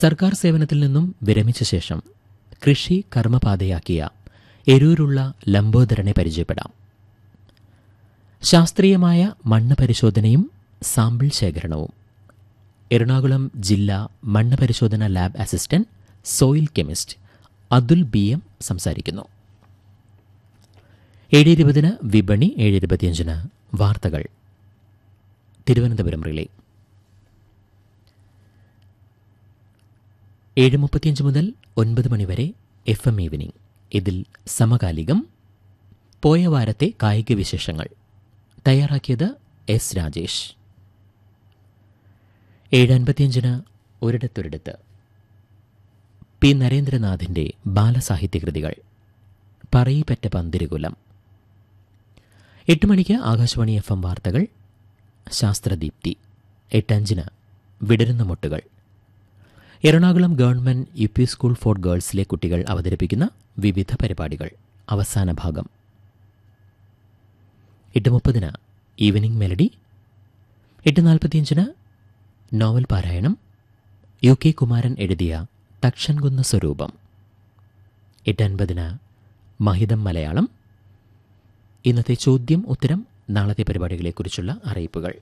സർക്കാർ സേവനത്തിൽ നിന്നും വിരമിച്ച ശേഷം കൃഷി കർമ്മപാതയാക്കിയ എരൂരുള്ള ലംബോദരനെ പരിചയപ്പെടാം ശാസ്ത്രീയമായ മണ്ണ് പരിശോധനയും സാമ്പിൾ ശേഖരണവും എറണാകുളം ജില്ലാ മണ്ണ് പരിശോധന lab assistant soil chemist Athul B M സംസാരിക്കുന്നു ഏഴ് ഇരുപതിന് വിപണി ഏഴ് ഇരുപത്തിയഞ്ചിന് വാർത്തകൾ തിരുവനന്തപുരം റിലേ ഏഴ് മുപ്പത്തിയഞ്ച് മുതൽ ഒൻപത് മണിവരെ എഫ് എം ഈവനിംഗ് ഇതിൽ സമകാലികം പോയ വാരത്തെ കായിക വിശേഷങ്ങൾ തയ്യാറാക്കിയത് എസ് രാജേഷ് ഏഴ് അൻപത്തിയഞ്ചിന് ഒരിടത്തൊരിടത്ത് പി നരേന്ദ്രനാഥിന്റെ ബാലസാഹിത്യകൃതികൾ പറയിപ്പറ്റ പന്തിരുകുലം എട്ട് മണിക്ക് ആകാശവാണി എഫ് എം വാർത്തകൾ ശാസ്ത്രദീപ്തി എട്ടഞ്ചിന് വിടരുന്ന മുട്ടുകൾ Ernakulam government U P school for ഗേൾസിലെ കുട്ടികൾ അവതരിപ്പിക്കുന്ന വിവിധ പരിപാടികൾ അവസാന ഭാഗം എട്ട് മുപ്പതിന് ഈവനിംഗ് മെലഡി എട്ട് നാൽപ്പത്തിയഞ്ചിന് നോവൽ പാരായണം യു കെ കുമാരൻ എഴുതിയ തക്ഷൻകുന്ന് സ്വരൂപം എട്ട് അൻപതിന് മഹിതം മലയാളം ഇന്നത്തെ ചോദ്യം ഉത്തരം നാളത്തെ പരിപാടികളെക്കുറിച്ചുള്ള അറിയിപ്പുകൾ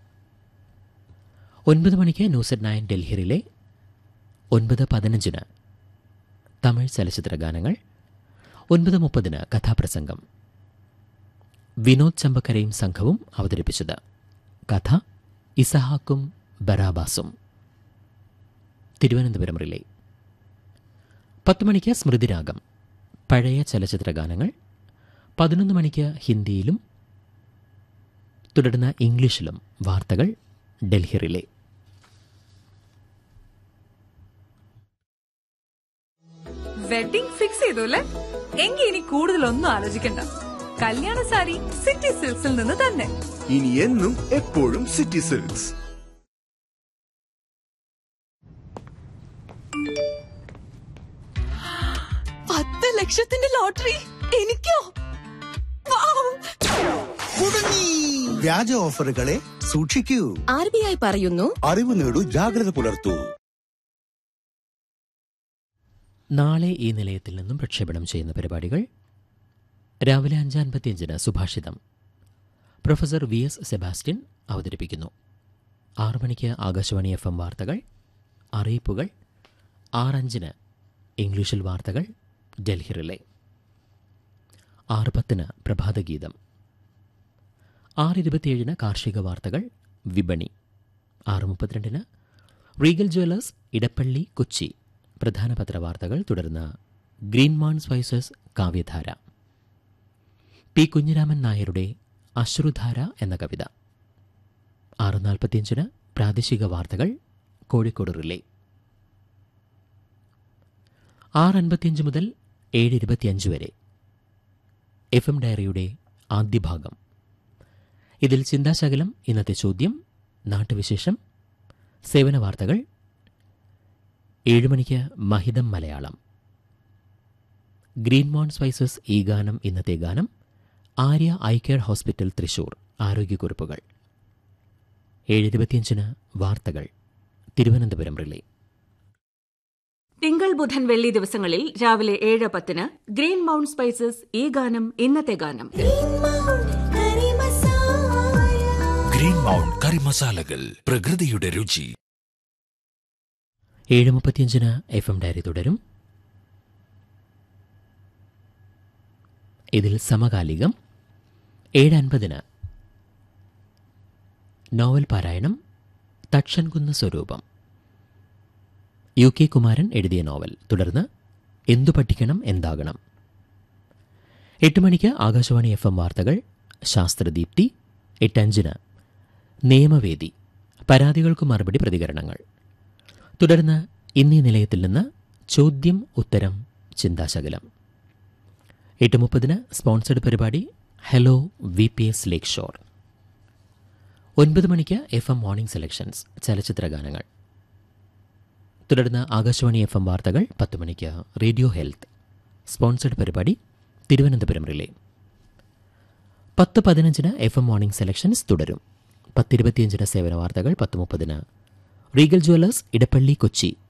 ഒൻപത് മണിക്ക് ന്യൂസ് അറ്റ് നയൻ ഡൽഹിയിലെ ഒൻപത് പതിനഞ്ചിന് തമിഴ് ചലച്ചിത്ര ഗാനങ്ങൾ ഒൻപത് മുപ്പതിന് കഥാപ്രസംഗം വിനോദ് ചമ്പക്കരയും സംഘവും അവതരിപ്പിച്ചത് കഥ ഇസഹാക്കും ബറാബാസും തിരുവനന്തപുരം റിലേ പത്ത് മണിക്ക് സ്മൃതിരാഗം പഴയ ചലച്ചിത്ര ഗാനങ്ങൾ പതിനൊന്ന് മണിക്ക് ഹിന്ദിയിലും തുടർന്ന് ഇംഗ്ലീഷിലും വാർത്തകൾ ഡൽഹി റിലേ വെഡിംഗ് ഫിക്സ് ചെയ്തു അല്ലേ എങ്കിൽ ഇനി കൂടുതലൊന്നും ആലോചിക്കണ്ട കല്യാണ സാരി സിറ്റി സിൽക്സിൽ നിന്ന് തന്നെ ഇനി എന്നും എപ്പോഴും സിറ്റി സിൽക്സ് പത്ത് ലക്ഷത്തിന്റെ ലോട്ടറി എനിക്കോ വൗ! കുടുങ്ങി വ്യാജ ഓഫറുകളെ സൂക്ഷിക്കൂ ആർ ബി ഐ പറയുന്നു അറിവ് നേടൂ ജാഗ്രത പുലർത്തൂ നാളെ ഈ നിലയത്തിൽ നിന്നും പ്രക്ഷേപണം ചെയ്യുന്ന പരിപാടികൾ രാവിലെ അഞ്ച് അൻപത്തിയഞ്ചിന് സുഭാഷിതം പ്രൊഫസർ വി എസ് സെബാസ്റ്റ്യൻ അവതരിപ്പിക്കുന്നു ആറ് മണിക്ക് ആകാശവാണി എഫ് എം വാർത്തകൾ അറിയിപ്പുകൾ ആറഞ്ചിന് ഇംഗ്ലീഷിൽ വാർത്തകൾ ഡൽഹി റിലേ ആറ് പത്തിന് പ്രഭാതഗീതം ആറ് ഇരുപത്തിയേഴിന് കാർഷിക വാർത്തകൾ വിപണി ആറ് മുപ്പത്തിരണ്ടിന് റീഗൽ ജ്വല്ലേഴ്സ് ഇടപ്പള്ളി കൊച്ചി പ്രധാന പത്രവാർത്തകൾ തുടർന്ന് Greenman spices Kavyadhara P Kunhiraman നായരുടെ അശ്രുധാര എന്ന കവിത ആറ് നാൽപ്പത്തിയഞ്ചിന് പ്രാദേശിക വാർത്തകൾ കോഴിക്കോട് റിലേ ആറ് അൻപത്തിയഞ്ച് മുതൽ ഏഴ് ഇരുപത്തിയഞ്ച് വരെ എഫ് എം ഡയറിയുടെ ആദ്യ ഭാഗം ഇതിൽ ചിന്താശകലം ഇന്നത്തെ ചോദ്യം നാട്ടുവിശേഷം സേവന വാർത്തകൾ ഏഴ് മണിക്ക് മഹിതം മലയാളം ഗ്രീൻമോൺ സ്പൈസസ് ഈ ഗാനം ഇന്നത്തെ ഗാനം Arya eye care hospital Thrissur ആരോഗ്യക്കുറിപ്പുകൾ ഏഴ് ഇരുപത്തിയഞ്ചിന് വാർത്തകൾ തിരുവനന്തപുരം റിലേ തിങ്കൾ ബുധൻ വെള്ളി ദിവസങ്ങളിൽ രാവിലെ ഏഴ് പത്തിന് ഗ്രീൻ മൗണ്ട് സ്പൈസസ് ഈ ഗാനം ഇന്നത്തെ ഗാനം ഗ്രീൻ മൗണ്ട് കറി മസാലകൾ പ്രകൃതിയുടെ രുചി ഏഴ് മുപ്പത്തിയഞ്ചിന് എഫ് എം ഡയറി തുടരും ഇതിൽ സമകാലികം ഏഴ് അൻപതിന് നോവൽ പാരായണം തക്ഷൻകുന്ന് സ്വരൂപം യു കെ കുമാരൻ എഴുതിയ നോവൽ തുടർന്ന് എന്തു പഠിക്കണം എന്താകണം എട്ട് മണിക്ക് ആകാശവാണി എഫ് എം വാർത്തകൾ ശാസ്ത്രദീപ്തി എട്ടഞ്ചിന് നിയമവേദി പരാതികൾക്ക് മറുപടി പ്രതികരണങ്ങൾ തുടർന്ന് ഇന്നീ നിലയത്തിൽ നിന്ന് ചോദ്യം ഉത്തരം ചിന്താശകലം എട്ട് മുപ്പതിന് സ്പോൺസർഡ് പരിപാടി hello V P S Lakeshore ഒൻപത് മണിക്ക് എഫ് എം മോർണിംഗ് സെലക്ഷൻസ് ചലച്ചിത്ര ഗാനങ്ങൾ തുടർന്ന് ആകാശവാണി എഫ് എം വാർത്തകൾ പത്ത് മണിക്ക് റേഡിയോ ഹെൽത്ത് സ്പോൺസർഡ് പരിപാടി തിരുവനന്തപുരം റിലേ പത്ത് പതിനഞ്ചിന് എഫ് എം മോർണിംഗ് സെലക്ഷൻസ് തുടരും പത്തിരുപത്തിയഞ്ചിന് സേവന വാർത്തകൾ പത്ത് മുപ്പതിന് റീഗൽ ജ്വല്ലേഴ്സ് ഇടപ്പള്ളി കൊച്ചി